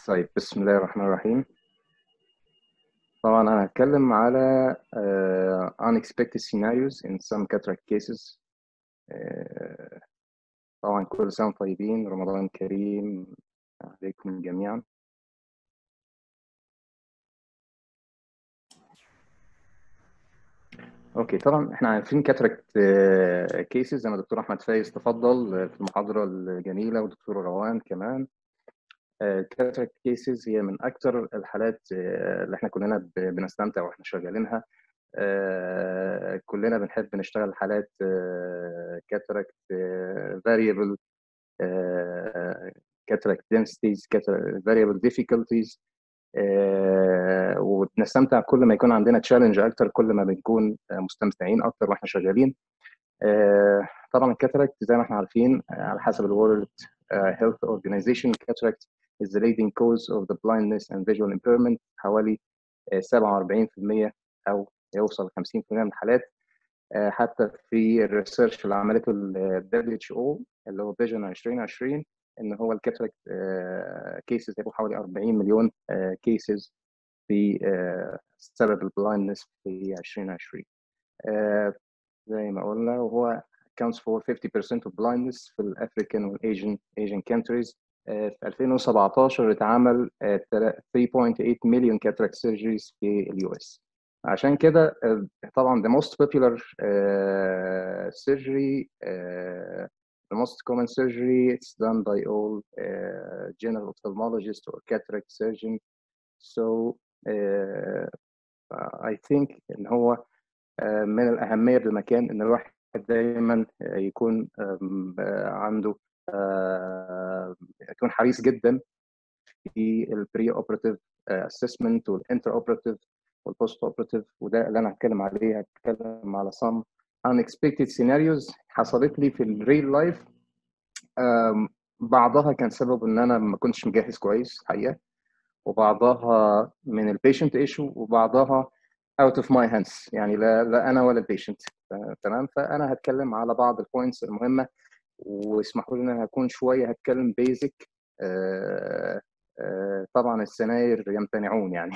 طيب بسم الله الرحمن الرحيم طبعا أنا هتكلم على uh, unexpected scenarios in some cataract cases uh, طبعا كل سنة وانتم طيبين رمضان كريم عليكم جميعا اوكي طبعا احنا عارفين كاتراكت كيسز زي ما دكتور احمد فايز تفضل في المحاضره الجميله ودكتور روان كمان كاتراكت كيسز هي من اكثر الحالات اللي احنا كلنا بنستمتع واحنا شغالينها كلنا بنحب نشتغل حالات كاتراكت فاريبل كاتراكت densitities variable difficulties آه وبنستمتع كل ما يكون عندنا تشالنج اكتر كل ما بنكون مستمتعين اكتر واحنا شغالين آه طبعا الكاتراكت زي ما احنا عارفين على حسب الورلد هيلث اورجانيزيشن كاتراكت is the leading cause of the blindness and visual impairment حوالي 47% او يوصل 50% من الحالات آه حتى في الريسيرش اللي عملته ال WHO اللي هو فيجن 2020 ان هو الكاتراكت كيسز هيبقوا حوالي 40 مليون كيسز في سبب البلايندنس في 2020 زي ما قلنا وهو accounts for 50% of blindness في الافريكان والايجن ايجن countries في 2017 اتعمل 3.8 مليون كاتراكت سيرجريز في اليو اس عشان كده طبعا the most popular uh, surgery uh, the most common surgery it's done by all uh, general ophthalmologist or cataract surgeon so uh, I think ان هو uh, من الاهميه بمكان ان الواحد دايما يكون عنده يكون حريص جدا في البري اوبراتيف اسسمنت والانتر اوبراتيف والبوست اوبراتيف وده اللي انا هتكلم عليه هتكلم على some unexpected scenarios حصلت لي في الريل لايف بعضها كان سبب ان انا ما كنتش مجهز كويس حقيقه وبعضها من البيشنت ايشو وبعضها اوت اوف ماي هاندز يعني لا لا انا ولا البيشنت تمام فانا هتكلم على بعض البوينتس المهمه واسمحوا لي ان انا هكون شويه هتكلم بيزك طبعا السناير يمتنعون يعني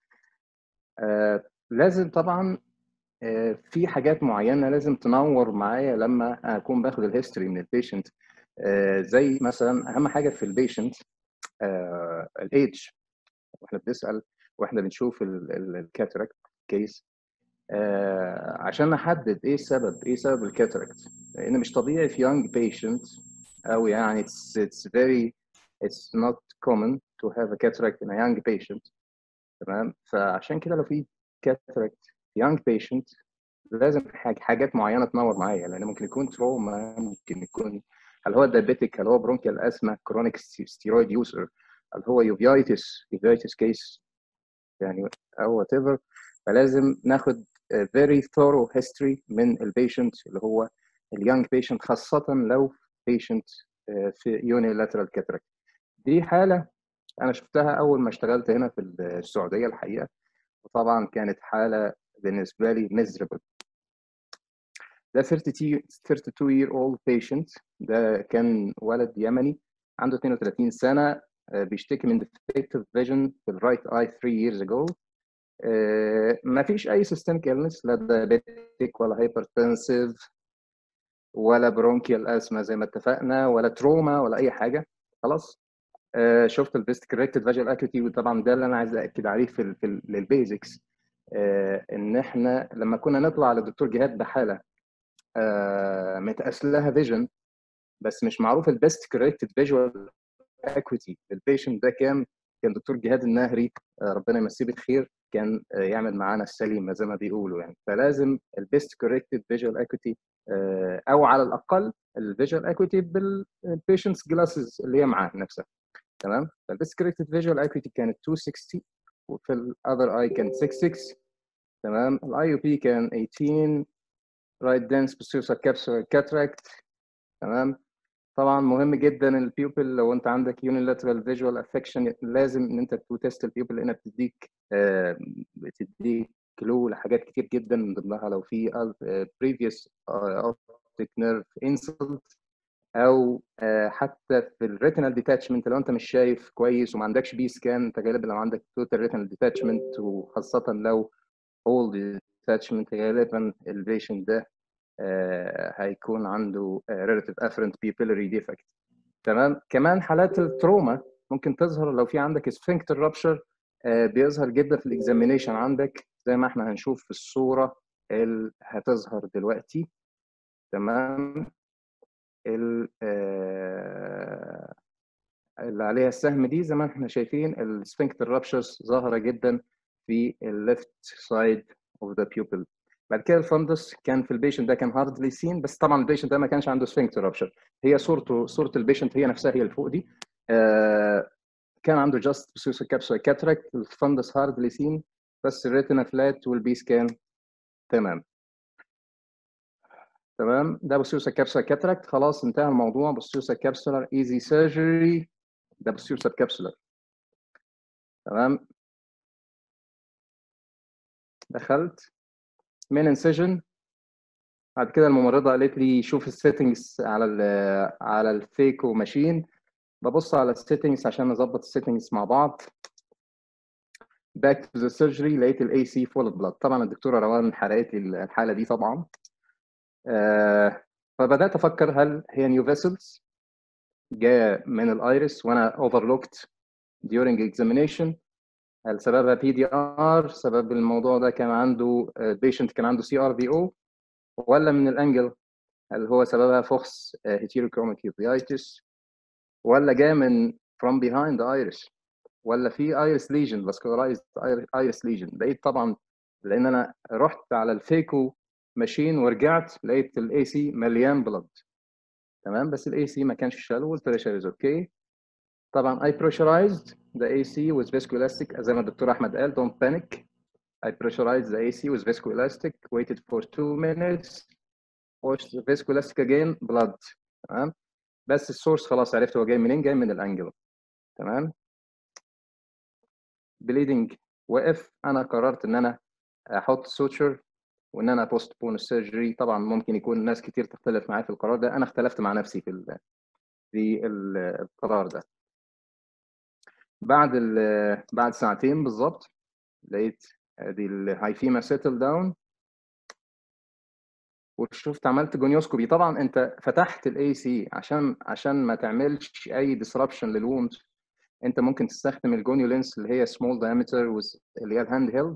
لازم طبعا في حاجات معينه لازم تنور معايا لما اكون باخد الهيستوري من البيشنت زي مثلا اهم حاجه في البيشنت الايدج واحنا بنسال واحنا بنشوف الكاتراكت كيس عشان نحدد ايه السبب ايه سبب الكاتراكت لان مش طبيعي في young patient او يعني it's, it's very it's not common to have a cataract in a young patient تمام فعشان كده لو في cataract young patient لازم حاجات معينه تنور معايا لان ممكن يكون تروما ممكن يكون هل هو دايبيتيك هل هو برونكيال اسما كرونيك ستيرويد يوزر هل هو يوفيايتس يوفيايتس كيس يعني او وات ايفر فلازم ناخد very thorough history من البيشنت اللي هو اليونج بيشنت خاصه لو بيشنت في unilateral cataract دي حاله انا شفتها اول ما اشتغلت هنا في السعوديه الحقيقه وطبعا كانت حاله بالنسبه لي miserable ده 32 year old patient ده كان ولد يمني عنده 32 سنه بيشتكي من defective vision في الرايت اي 3 years ago ما فيش اي systemic illness لا diabetic ولا hypertensive ولا برونكيال اسما زي ما اتفقنا ولا تروما ولا اي حاجه خلاص شفت البيست كوريكتد فيجوال اكيوتي وطبعا ده اللي انا عايز اكد عليه في, في البيزكس ان احنا لما كنا نطلع للدكتور جهاد بحاله متقاس لها فيجن بس مش معروف البيست كوريكتد فيجوال اكويتي البيشنت ده كان كان دكتور جهاد النهري ربنا يمسيه بالخير كان يعمل معانا السليمه زي ما بيقولوا يعني فلازم البيست كوريكتد فيجوال اكويتي او على الاقل الفيجوال اكويتي بالبيشنتس جلاسز اللي هي معاه نفسها تمام فالبيست كوريكتد فيجوال اكويتي كانت 260 وفي الاذر اي كانت 66 تمام الاي يو بي كان 18 رايت دنس بسيوسا كابسول كاتراكت تمام طبعا مهم جدا البيوبل لو انت عندك يونيلاترال فيجوال افكشن لازم ان انت تيست البيوبل لانها بتديك آه بتديك كلو لحاجات كتير جدا من ضمنها لو في بريفيوس اوبتيك نيرف انسلت او آه، حتى في الريتينال ديتاتشمنت لو انت مش شايف كويس وما عندكش بي سكان انت غالبا لو عندك توتال ريتينال ديتاتشمنت وخاصه لو اول ديتاتشمنت غالبا البيشنت ده آه، هيكون عنده ريلاتيف افرنت بيبيلري ديفكت تمام كمان حالات التروما ممكن تظهر لو في عندك سفنكتر رابشر بيظهر جدا في الاكزامينيشن عندك زي ما احنا هنشوف في الصوره اللي هتظهر دلوقتي تمام ال- آه، اللي عليها السهم دي زي ما احنا شايفين السفنكتر رابشرز ظاهره جدا في الليفت سايد اوف ذا بيوبل بعد كده الفندس كان في البيشنت ده كان هاردلي سين بس طبعا البيشنت ده ما كانش عنده سفنكتر رابشر هي صورته صوره البيشنت هي نفسها هي اللي فوق دي آه، كان عنده جاست بسوس كابسول كاتراكت الفندس هاردلي سين بس الريتنا فلات والبي سكان تمام تمام ده بوستيريو كابسولار كاتراكت خلاص انتهى الموضوع بوستيريو كابسولار ايزي سيرجري ده بوستيريو كابسولار تمام دخلت من انسيجن بعد كده الممرضه قالت لي شوف السيتنجز على ال على الفيكو ماشين ببص على السيتنجز عشان نظبط السيتنجز مع بعض باك تو ذا سيرجري لقيت الاي سي فول بلاد طبعا الدكتوره روان حرقت لي الحاله دي طبعا آه فبدات افكر هل هي نيو فيسلز جايه من الايرس وانا اوفرلوكت during examination هل سببها بي دي ار سبب الموضوع ده كان عنده البيشنت كان عنده سي ار في او ولا من الانجل هل هو سببها فوكس هيتيروكروميك uveitis ولا جاي من from behind the iris ولا في iris lesion vascularized iris lesion لقيت طبعا لان انا رحت على الفيكو ماشين ورجعت لقيت الاي سي مليان بلد تمام بس الاي سي ما كانش شالو والبريشر از اوكي طبعا I pressurized the AC with viscoelastic زي ما الدكتور احمد قال don't panic I pressurized the AC with viscoelastic waited for two minutes washed the viscoelastic again blood تمام بس السورس خلاص عرفت هو جاي منين جاي من الانجل تمام bleeding وقف انا قررت ان انا احط سوتشر وان انا بوست بون السيرجري طبعا ممكن يكون ناس كتير تختلف معايا في القرار ده انا اختلفت مع نفسي في ال في ال- القرار ده بعد ال- بعد ساعتين بالظبط لقيت دي الهايفيما سيتل داون وشفت عملت جونيوسكوبي طبعا انت فتحت الاي سي عشان عشان ما تعملش اي ديسربشن للوند انت ممكن تستخدم الجونيو لينس اللي هي سمول دايمتر اللي هي الهاند هيلد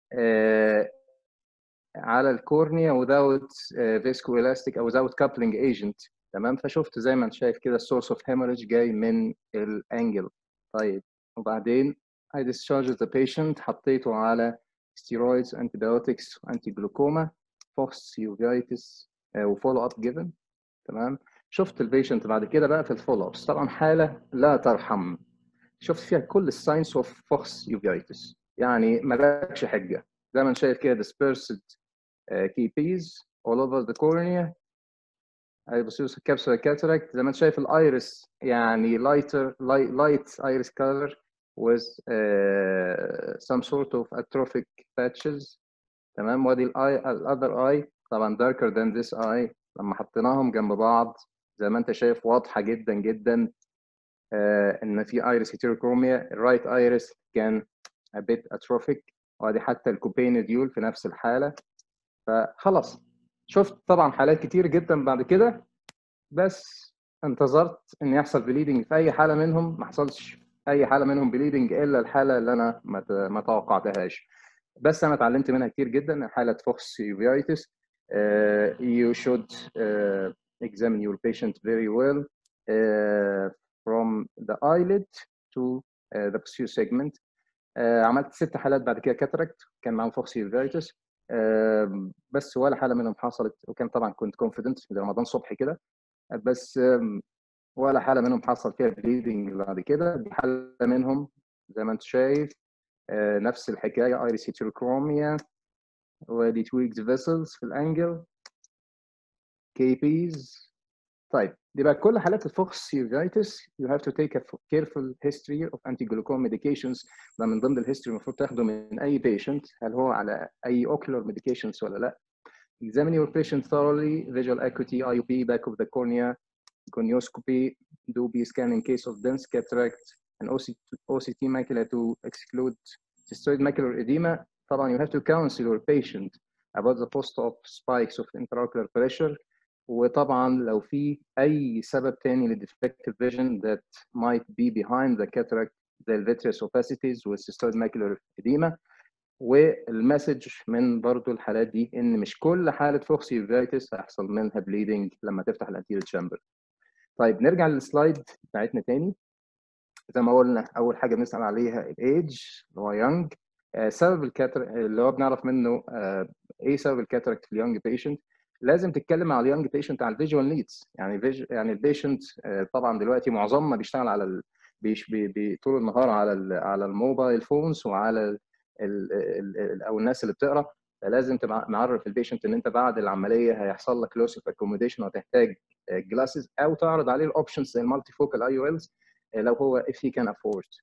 على الكورنيا without فيسكو elastic او without coupling agent تمام فشفت زي ما انت شايف كده السورس اوف hemorrhage جاي من الانجل طيب وبعدين I discharged the patient حطيته على steroids antibiotics anti glaucoma fox uveitis وفولو اب جيفن تمام شفت البيشنت بعد كده بقى في الفولو ابس طبعا حاله لا ترحم شفت فيها كل الساينس اوف فوكس يوفيتس يعني مالكش حجه زي ما انت شايف كده dispersed كي بيز all over the cornea بصيص كابسول كاتراكت زي ما انت شايف الايرس يعني lighter light, light iris color with uh, some sort of atrophic patches تمام وادي الاي الاذر اي طبعا darker than this eye لما حطيناهم جنب بعض زي ما انت شايف واضحه جدا جدا آه ان في ايرس هيتيروكروميا الرايت ايرس كان a bit atrophic وادي حتى الكوبينيديول في نفس الحاله فخلاص شفت طبعا حالات كتير جدا بعد كده بس انتظرت ان يحصل بليدنج في اي حاله منهم ما حصلش اي حاله منهم بليدنج الا الحاله اللي انا ما ما توقعتهاش بس انا اتعلمت منها كتير جدا حاله فوكس uveitis uh, you should uh, examine your patient very well uh, from the eyelid to uh, the posterior segment uh, عملت ست حالات بعد كده كاتراكت كان معاهم فوكس uveitis uh, بس ولا حاله منهم حصلت وكان طبعا كنت كونفيدنت في رمضان صبحي كده بس um, ولا حاله منهم حصل فيها بليدنج بعد كده دي حاله منهم زي ما انت شايف آه نفس الحكايه ايريس هيتروكروميا ودي تويكس فيسلز في الانجل كي بيز طيب دي بقى كل حالات الفوكس يوفيتس you have to take a careful history of anti-glaucoma medications ده من ضمن الهيستوري المفروض تاخده من اي patient هل هو على اي ocular medications ولا لا examine your patient thoroughly visual acuity IOP back of the cornea gonioscopy Dooby scan in case of dense cataract and OCT macula to exclude cystoid macular edema طبعا you have to counsel your patient about the post-op spikes of intraocular pressure وطبعا لو في اي سبب تاني للديفكتيف vision that might be behind the cataract زي الفيتريس opacities والcystoid macular edema والمسج من برضو الحالات دي ان مش كل حاله فوكسي يوفيتس هيحصل منها بليدنج لما تفتح الانتيريور تشامبر طيب نرجع للسلايد بتاعتنا تاني زي ما قلنا اول حاجه بنسال عليها الايدج اللي هو يونج سبب الكاتر اللي هو بنعرف منه ايه سبب الكاتراكت في اليونج بيشنت لازم تتكلم على اليونج بيشنت على الفيجوال نيدز يعني فيج... يعني البيشنت طبعا دلوقتي معظمنا بيشتغل على ال... بيش... بي... بي... طول النهار على ال... على الموبايل فونز وعلى ال... ال... ال... او الناس اللي بتقرا فلازم تبقى معرف البيشنت ان انت بعد العمليه هيحصل لك لوس اوف اكوموديشن وهتحتاج جلاسز او تعرض عليه الاوبشنز زي المالتي فوكال اي او الز لو هو if he can afford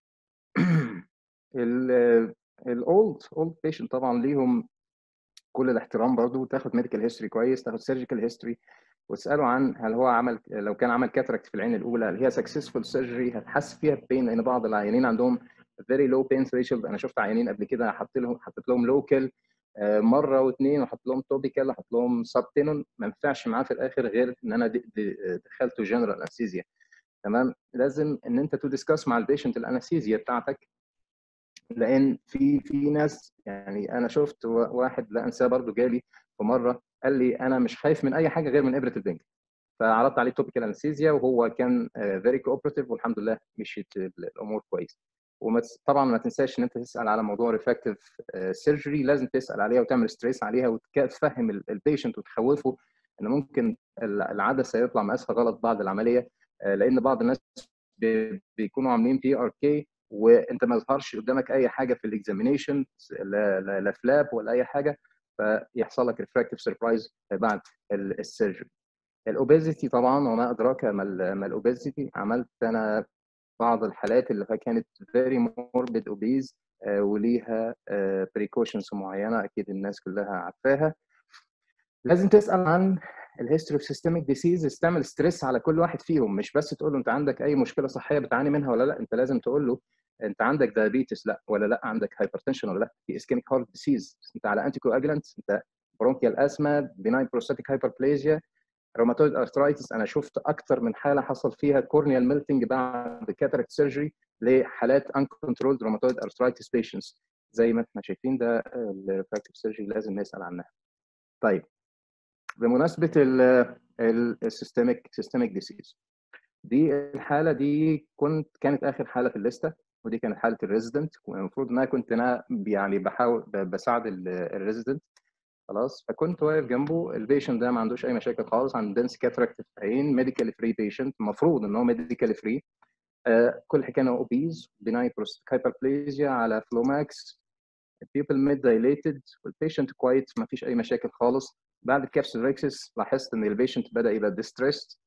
الاولد اولد بيشنت طبعا ليهم كل الاحترام برضو تاخد ميديكال هيستوري كويس تاخد سيرجيكال هيستوري وتساله عن هل هو عمل لو كان عمل كاتراكت في العين الاولى هل هي سكسسفول سيرجري هتحس فيها بين لان بعض العيانين عندهم فيري لو بين ثريشولد انا شفت عيانين قبل كده حطيت لهم حطيت لهم لوكال مره واثنين وحط لهم توبيكال وحط لهم سبتينون ما ينفعش معاه في الاخر غير ان انا دخلته جنرال انستيزيا تمام لازم ان انت تو ديسكاس مع البيشنت الانستيزيا بتاعتك لان في في ناس يعني انا شفت واحد لا انساه برضه جالي في مره قال لي انا مش خايف من اي حاجه غير من ابره البنج فعرضت عليه توبيكال انستيزيا وهو كان فيري كوبرتيف والحمد لله مشيت الامور كويس وطبعا ما تنساش ان انت تسال على موضوع ريفراكتيف سيرجري لازم تسال عليها وتعمل ستريس عليها وتفهم البيشنت وتخوفه ان ممكن العدسه يطلع مقاسها غلط بعد العمليه لان بعض الناس بيكونوا عاملين بي ار كي وانت ما يظهرش قدامك اي حاجه في الاكزامينيشن لا, لا, لا فلاب ولا اي حاجه فيحصل لك ريفراكتيف سربرايز بعد السيرجري الاوبيزيتي طبعا وما ادراك ما الاوبيزيتي عملت انا بعض الحالات اللي كانت فيري موربيد اوبيز وليها بريكوشنز معينه اكيد الناس كلها عارفاها لازم تسال عن الهيستوري اوف سيستميك ديسيز تعمل ستريس على كل واحد فيهم مش بس تقول له انت عندك اي مشكله صحيه بتعاني منها ولا لا انت لازم تقول له انت عندك دايابيتس لا ولا لا عندك هايبرتنشن ولا لا في اسكيميك هارت ديسيز انت على انتي كواجلانت انت برونكيال اسما بيناين بروستاتيك هايبربليزيا روماتويد ارثرايتس انا شفت اكثر من حاله حصل فيها كورنيال ميلتنج بعد كاتراكت سيرجري لحالات انكنترولد روماتويد ارثرايتس بيشنتس زي ما احنا شايفين ده الريفراكتيف سيرجري لازم نسال عنها طيب بمناسبه السيستميك سيستميك ديسيز دي الحاله دي كنت كانت اخر حاله في الليسته ودي كانت حاله الريزيدنت المفروض ان انا كنت انا يعني بحاول بساعد الريزيدنت خلاص فكنت واقف جنبه البيشنت ده ما عندوش اي مشاكل خالص عنده دنس كاتراكت في عين ميديكال فري بيشنت المفروض ان هو ميديكال فري آه كل حكايه اوبيز بناي بروستيك هايبربليزيا على فلوماكس البيبل ميد دايليتد والبيشنت كويت ما فيش اي مشاكل خالص بعد الكابسولريكسس لاحظت ان البيشنت بدا يبقى ديستريست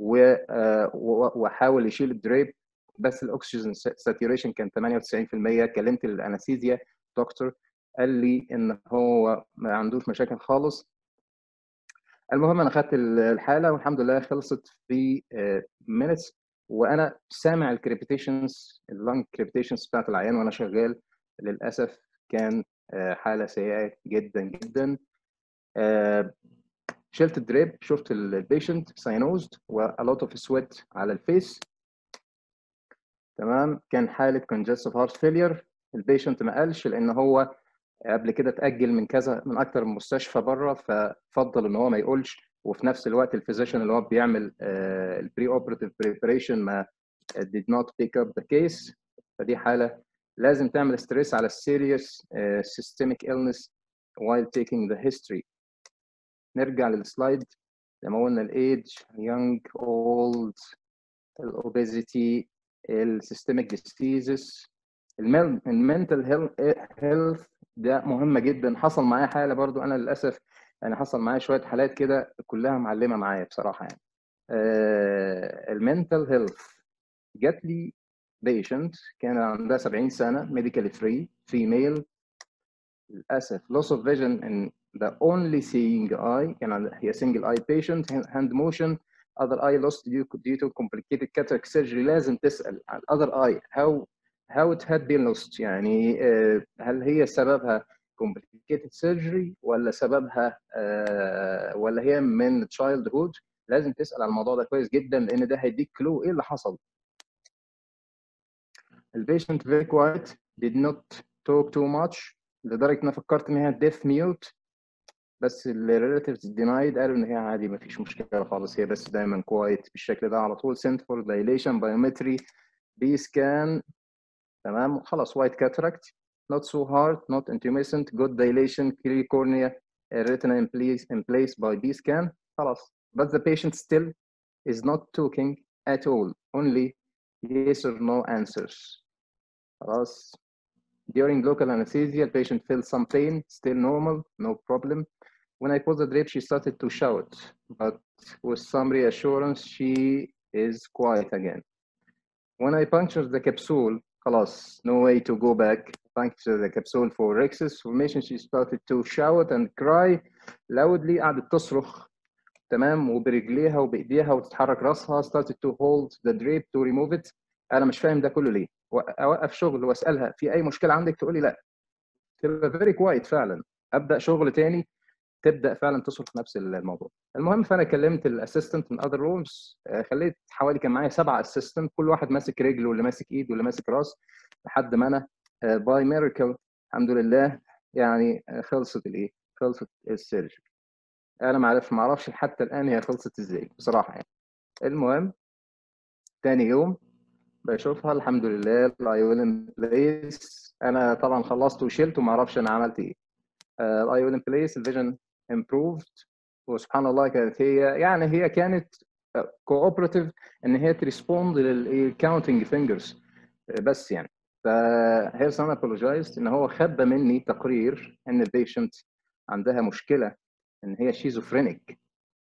وحاول يشيل الدريب بس الاكسجين ساتوريشن كان 98% كلمت الانستيزيا دكتور قال لي ان هو ما عندوش مشاكل خالص المهم انا خدت الحاله والحمد لله خلصت في مينتس وانا سامع الكريبيتيشنز اللانج كريبيتيشنز بتاعت العيان وانا شغال للاسف كان حاله سيئه جدا جدا شلت الدريب شفت البيشنت ساينوزد والوت اوف سويت على الفيس تمام كان حاله كونجستيف هارت فيلير البيشنت ما قالش لان هو قبل كده اتاجل من كذا من اكتر من مستشفى بره ففضل ان هو ما يقولش وفي نفس الوقت الفيزيشن اللي هو بيعمل البري اوبراتيف بريبريشن ما did not pick up the case فدي حاله لازم تعمل ستريس على السيريس systemic illness while taking the history نرجع للسلايد زي ما قلنا الايدج يونج اولد الاوبيزيتي السيستميك ديسيزز المنتال هيلث ده مهمه جدا حصل معايا حاله برضو انا للاسف يعني حصل معايا شويه حالات كده كلها معلمه معايا بصراحه يعني المنتال هيلث جات لي بيشنت كان عندها 70 سنه ميديكال فري فيميل للاسف loss of vision in the only seeing eye كان هي single eye patient hand motion other eye loss due, due to complicated cataract surgery لازم تسال عن other eye how how it had been lost يعني uh, هل هي سببها complicated surgery ولا سببها uh, ولا هي من childhood لازم تسال عن الموضوع ده كويس جدا لان ده هيديك كلو ايه اللي حصل البيشنت very quiet did not talk too much لدرجه ان انا فكرت ان هي ديف ميوت بس الريلاتيفز دينايد قالوا ان هي عادي ما فيش مشكله خالص هي بس دايما كوايت بالشكل ده على طول سنت فور دايليشن بايومتري بي سكان تمام خلاص وايت كاتراكت not so hard not intumescent good dilation clear cornea retina in place in place by B scan خلاص but the patient still is not talking at all only yes or no answers خلاص during local anesthesia the patient feels some pain still normal no problem when I put the drip she started to shout but with some reassurance she is quiet again when I punctured the capsule خلاص no way to go back puncture the capsule for rexus formation she started to shout and cry loudly قعدت تصرخ تمام وبرجليها وبايديها وتتحرك راسها started to hold the drape to remove it انا مش فاهم ده كله ليه اوقف شغل واسالها في اي مشكله عندك تقول لي لا تبقى فيري كوايت فعلا ابدا شغل تاني تبدا فعلا تصرف نفس الموضوع المهم فانا كلمت الاسيستنت من اذر رومز خليت حوالي كان معايا سبعه اسيستنت كل واحد ماسك رجل واللي ماسك ايد واللي ماسك راس لحد ما انا باي ميراكل الحمد لله يعني خلصت الايه خلصت السيرجري انا ما عارف ما اعرفش حتى الان هي خلصت ازاي بصراحه يعني المهم تاني يوم بشوفها الحمد لله الاي ويل بليس انا طبعا خلصت وشلت وما اعرفش انا عملت ايه الاي ويل بليس الفيجن امبروفد وسبحان الله كانت هي يعني هي كانت كوبراتيف ان هي تريسبوند للكاونتنج فينجرز بس يعني فهي انا ابولوجايزد ان هو خبى مني تقرير ان البيشنت عندها مشكله ان هي شيزوفرينيك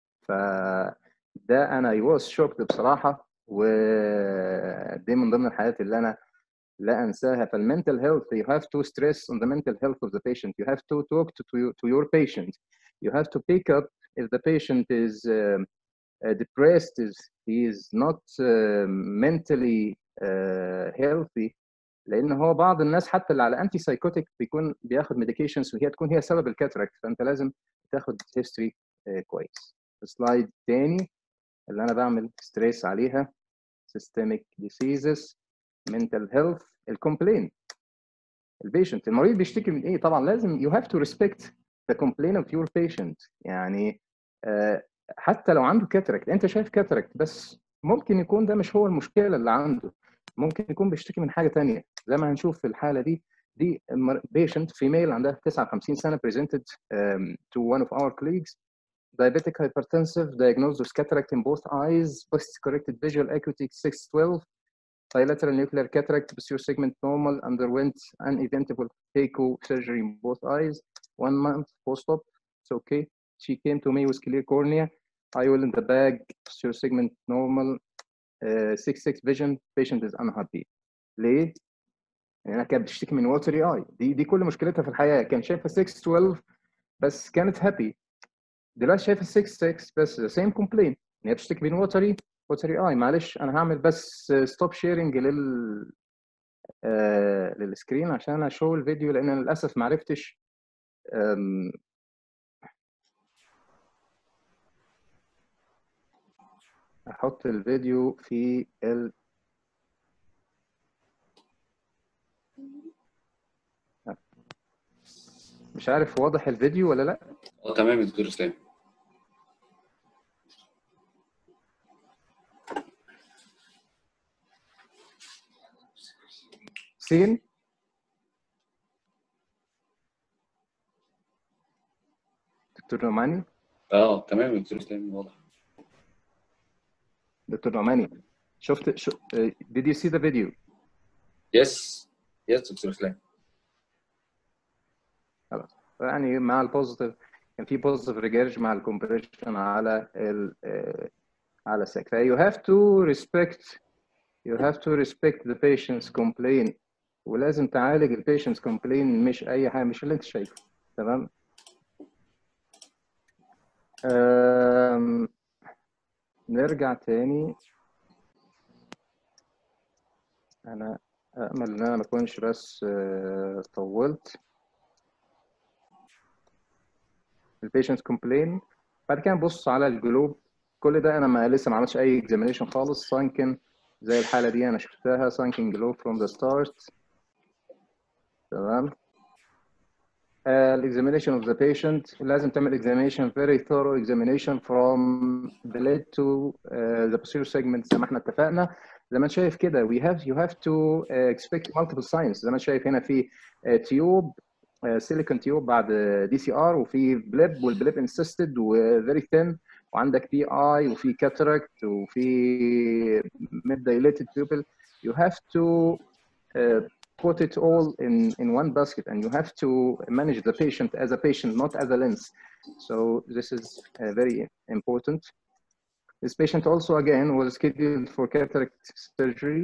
فده انا اي واز شوكد بصراحه ودي من ضمن الحاجات اللي انا لا انساها فالمنتل هيلث you have to stress on the mental health of the patient you have to talk to, to, to your patient you have to pick up if the patient is um, uh, depressed is he is not uh, mentally uh, healthy لان هو بعض الناس حتى اللي على انتي سايكوتيك بيكون بياخد ميديكيشنز وهي تكون هي سبب الكاتراكت فانت لازم تاخد هيستوري كويس سلايد تاني اللي انا بعمل ستريس عليها systemic diseases mental health الكومبلين البيشنت المريض بيشتكي من ايه طبعا لازم you have to respect the complaint of your patient يعني آه حتى لو عنده كاتراكت انت شايف كاتراكت بس ممكن يكون ده مش هو المشكله اللي عنده ممكن يكون بيشتكي من حاجه ثانيه زي ما هنشوف في الحاله دي دي بيشنت فيميل عندها 59 سنه presented um, to one of our colleagues diabetic hypertensive diagnosed with cataract in both eyes post corrected visual acuity 612 bilateral nuclear cataract posterior segment normal underwent uneventful phaco surgery in both eyes one month post-op it's okay she came to me with clear cornea IOL in the bag posterior segment normal uh, 6 vision patient is unhappy ليه؟ يعني كانت بتشتكي من ووتري اي دي دي كل مشكلتها في الحياه كان شايفه 6 12 بس كانت هابي دلوقتي شايفه 6 6 بس سيم كومبلين ان هي بتشتكي من ووتري ووتري اي معلش انا هعمل بس ستوب شيرنج لل آه للسكرين عشان اشو الفيديو لان انا للاسف ما عرفتش احط الفيديو في ال مش عارف واضح الفيديو ولا لا اه تمام يا دكتور اسلام سين دكتور نعماني اه تمام يا دكتور اسلام واضح دكتور نعماني شفت شو... did you see the video يس يس دكتور اسلام خلاص يعني مع البوزيتيف كان في بوزيتيف ريجيرج مع الكومبريشن على ال على السك ف you have to respect you have to respect the patient's complaint ولازم تعالج البيشنت's complaint مش اي حاجه مش اللي انت شايفه تمام نرجع تاني انا امل ان انا ما اكونش بس آه، طولت البيشنت كومبلين بعد كده نبص على الجلوب كل ده انا ما لسه ما عملتش اي اكزامينيشن خالص سانكن زي الحاله دي انا شفتها سانكن جلوب فروم ذا ستارت تمام الاكزامينيشن اوف ذا بيشنت لازم تعمل examination very thorough examination from the leg to uh, the posterior segment زي ما احنا اتفقنا زي ما انت شايف كده we have you have to uh, expect multiple signs زي ما انت شايف هنا في تيوب سيليكون تيوب بعد دي سي ار وفي بليب والبليب انسيستد وفيري ثين وعندك بي اي وفي كاتراكت وفي ميد دايليتد pupil you have to uh, put it all in in one basket and you have to manage the patient as a patient not as a lens so this is uh, very important this patient also again was scheduled for cataract surgery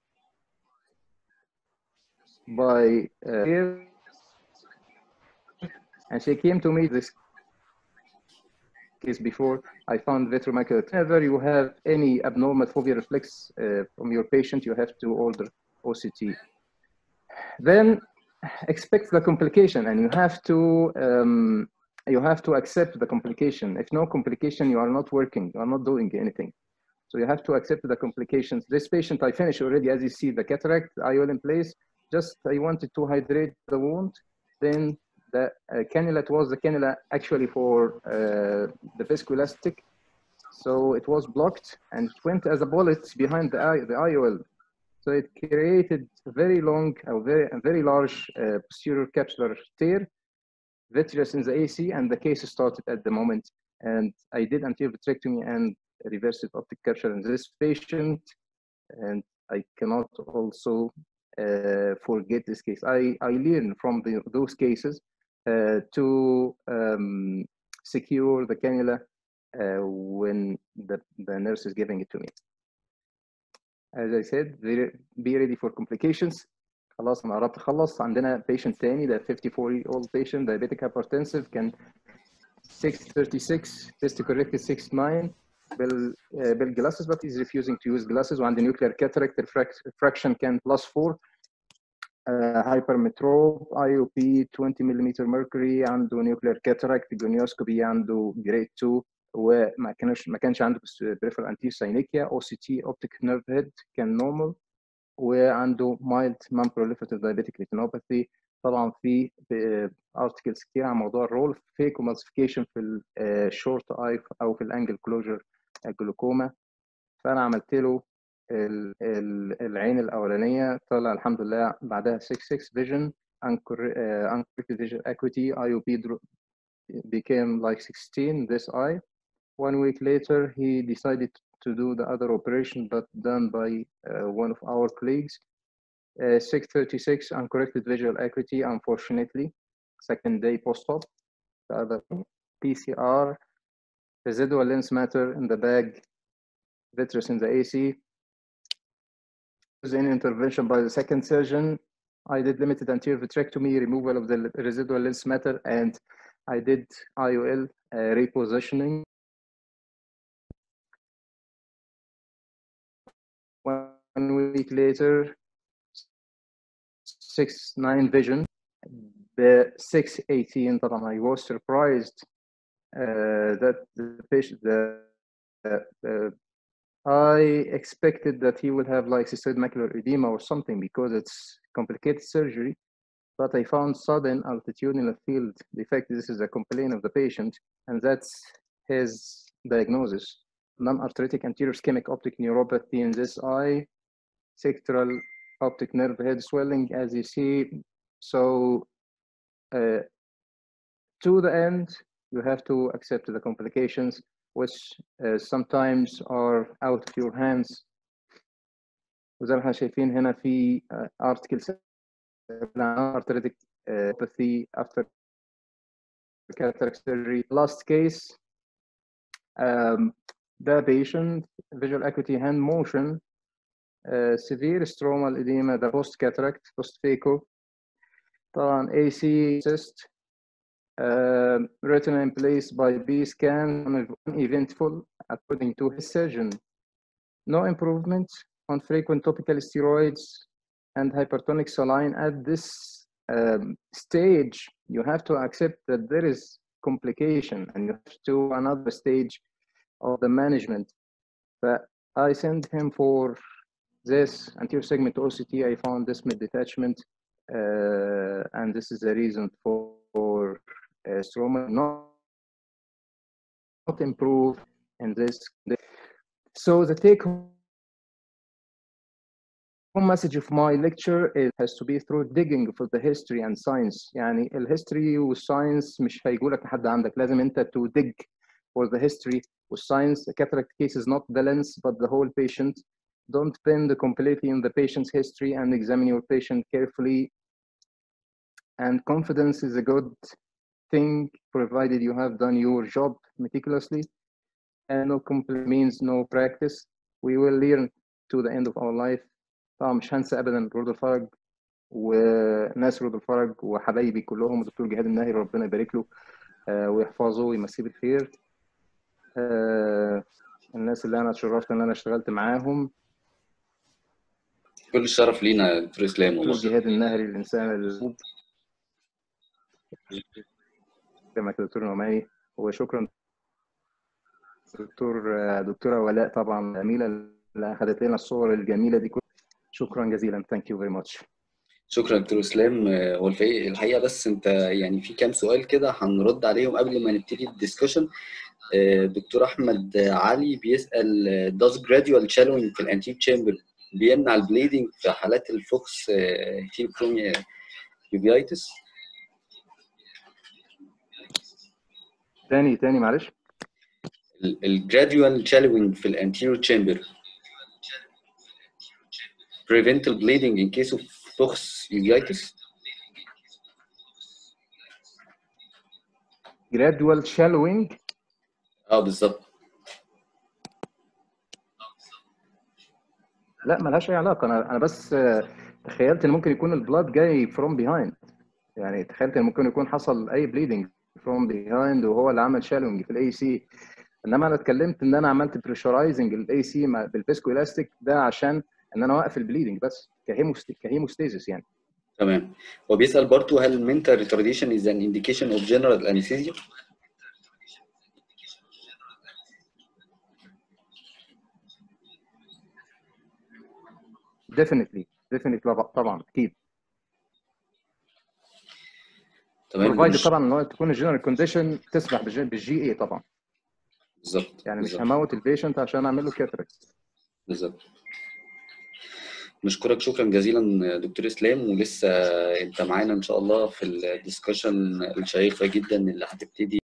by uh, and she came to me this case before I found vitreomacular. Whenever you have any abnormal fovea reflex uh, from your patient, you have to order OCT. Then expect the complication, and you have to um, you have to accept the complication. If no complication, you are not working, you are not doing anything. So you have to accept the complications. This patient I finished already, as you see, the cataract IOL in place. Just I wanted to hydrate the wound. Then the uh, cannula it was the cannula actually for uh, the viscoelastic. So it was blocked and it went as a bullet behind the, eye, the IOL. So it created a very long, a very, a very large uh, posterior capsular tear, vitreous in the AC, and the case started at the moment. And I did anterior vitrectomy and reversive optic capture in this patient. And I cannot also uh, forget this case. I, I learned from the, those cases uh, to um, secure the cannula uh, when the, the nurse is giving it to me. As I said, be- be ready for complications. خلاص انا قربت اخلص عندنا patient تاني ده 54 year old patient diabetic hypertensive كان 636 test corrected 69 بال uh, بالجلاسز but he's refusing to use glasses وعنده nuclear cataract refraction كان plus 4 هايبرمتروب اي او بي 20 ملم mercury عنده نيوكلير كاتاراكت جونيوسكوبي عنده جريد 2 وما كانش ما كانش عنده بريفر انتير ساينيكيا او سي تي اوبتيك نيرف هيد كان نورمال وعنده مايلد مان بروليفرتيف دايابيتيك ريتينوباثي طبعا في ارتكلز كتير عن موضوع الرول فيك ومالسيفيكيشن في الشورت اي او في الانجل كلوجر جلوكوما فانا عملت له ال- ال- العين الاولانيه طلع الحمد لله بعدها 66 فيجن uncorrected visual acuity IOP dro- became like 16 this eye one week later he decided to do the other operation but done by uh, one of our colleagues uh, 636 uncorrected visual acuity unfortunately second day post-op the other PCR residual lens matter in the bag vitreous in the AC in intervention by the second surgeon. I did limited anterior vitrectomy, removal of the residual lens matter, and I did IOL uh, repositioning. One week later, six nine vision, the six eighteen. طبعا I was surprised uh, that the patient the, the, the I expected that he would have like cystoid macular edema or something because it's complicated surgery, but I found sudden altitudinal field defect. This is a complaint of the patient, and that's his diagnosis. Non-arthritic anterior ischemic optic neuropathy in this eye, sectoral optic nerve head swelling, as you see. So, uh, to the end, you have to accept the complications which uh, sometimes are out of your hands وزي ما احنا شايفين هنا في uh, articles arthritic uh, apathy after cataract surgery. Last case, um, the patient visual acuity hand motion, uh, severe stromal edema, the post cataract, post phaco. طبعا AC cyst uh, retina in place by B scan uneventful according to his surgeon. No improvement on frequent topical steroids and hypertonic saline at this um, stage. You have to accept that there is complication and you have to another stage of the management. But I sent him for this anterior segment OCT. I found this mid detachment, uh, and this is the reason for, for uh, stroma not, not improve in this. So the take home message of my lecture it has to be through digging for the history and science يعني الهيستوري والساينس مش هيجوا لك لحد عندك لازم انت to dig for the history والساينس cataract case is not the lens but the whole patient don't depend completely on the patient's history and examine your patient carefully and confidence is a good thing provided you have done your job meticulously and no complaint means no practice we will learn to the end of our life طبعا مش هنسى ابدا رود الفرج وناس رود الفرج وحبايبي كلهم الدكتور جهاد الناهي ربنا يبارك له آه، ويحفظه ويمسيه بالخير آه، الناس اللي انا اتشرفت ان انا اشتغلت معاهم كل الشرف لينا يا دكتور اسلام دكتور والله جهاد النهري الانسان الموهوب كما دكتور نعماني وشكرا دكتور دكتوره ولاء طبعا جميله اللي اخذت لنا الصور الجميله دي كلها شكرا جزيلا ثانك يو فيري ماتش شكرا دكتور اسلام آه، هو الحقيقه الحقيقه بس انت يعني في كام سؤال كده هنرد عليهم قبل ما نبتدي الدiscussion آه، دكتور احمد علي بيسال آه، does gradual shallowing في الانتيك تشامبر بيمنع البليدنج في حالات الفوكس هيتيروكروميا يوبيايتس تاني تاني معلش الجراديوال shallowing في الانتيريور تشامبر prevent the bleeding in case of فوكس يوبيايتس gradual shallowing اه بالظبط لا ملهاش اي علاقه انا انا بس آه، تخيلت ان ممكن يكون البلاد جاي فروم بيهايند يعني تخيلت ان ممكن يكون حصل اي بليدنج فروم بيهايند وهو اللي عمل شالونج في الاي سي انما انا اتكلمت ان انا عملت بريشرايزنج الاي سي بالفيسكو الاستيك ده عشان ان انا اوقف البليدنج بس كهيموست كهيموستيزيس يعني تمام هو بيسأل برضو هل mental retardation is an indication of general anesthesia؟ ديفينتلي ديفينتلي طبعا اكيد تمام بروفايد مش- طبعا ان هو تكون الجنرال كونديشن تسمح بالجي- بالجي اي طبعا بالظبط يعني مش بالظبط هموت البيشنت عشان اعمل له كاتراكت بالظبط نشكرك شكرا جزيلا دكتور اسلام ولسه انت معانا ان شاء الله في الدسكشن الشيقه جدا اللي هتبتدي